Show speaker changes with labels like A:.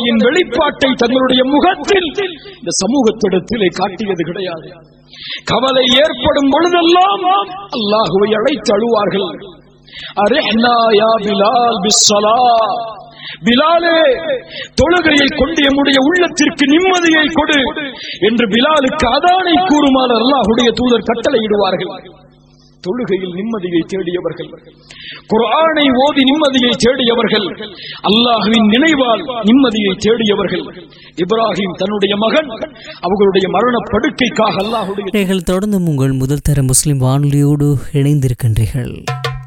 A: கவலையின் வெளிப்பாட்டை தங்களுடைய முகத்தில் இந்த சமூகத்திடத்திலே காட்டியது கிடையாது கவலை ஏற்படும் பொழுதெல்லாம் அல்லாஹுவை அழைத்து அழுவார்கள் அரஹ்னா யா பிலால் பிஸ்ஸலா பிலாலே தொழுகையை கொண்டு எம்முடைய உள்ளத்திற்கு நிம்மதியை கொடு என்று பிலாலுக்கு அதானை கூறுமாறு அல்லாஹுடைய தூதர் கட்டளையிடுவார்கள் தொழுகையில் நிம்மதியை தேடியவர்கள் குர்ஆனை ஓதி நிம்மதியை தேடியவர்கள் அல்லாஹுவின் நினைவால் நிம்மதியை தேடியவர்கள் இப்ராஹிம் தன்னுடைய மகன் அவர்களுடைய மரண படுக்கைக்காக அல்லாஹுடைய
B: நீங்கள் தொடர்ந்து உங்கள் முதல் தர முஸ்லிம் வானொலியோடு இணைந்திருக்கின்றீர்கள்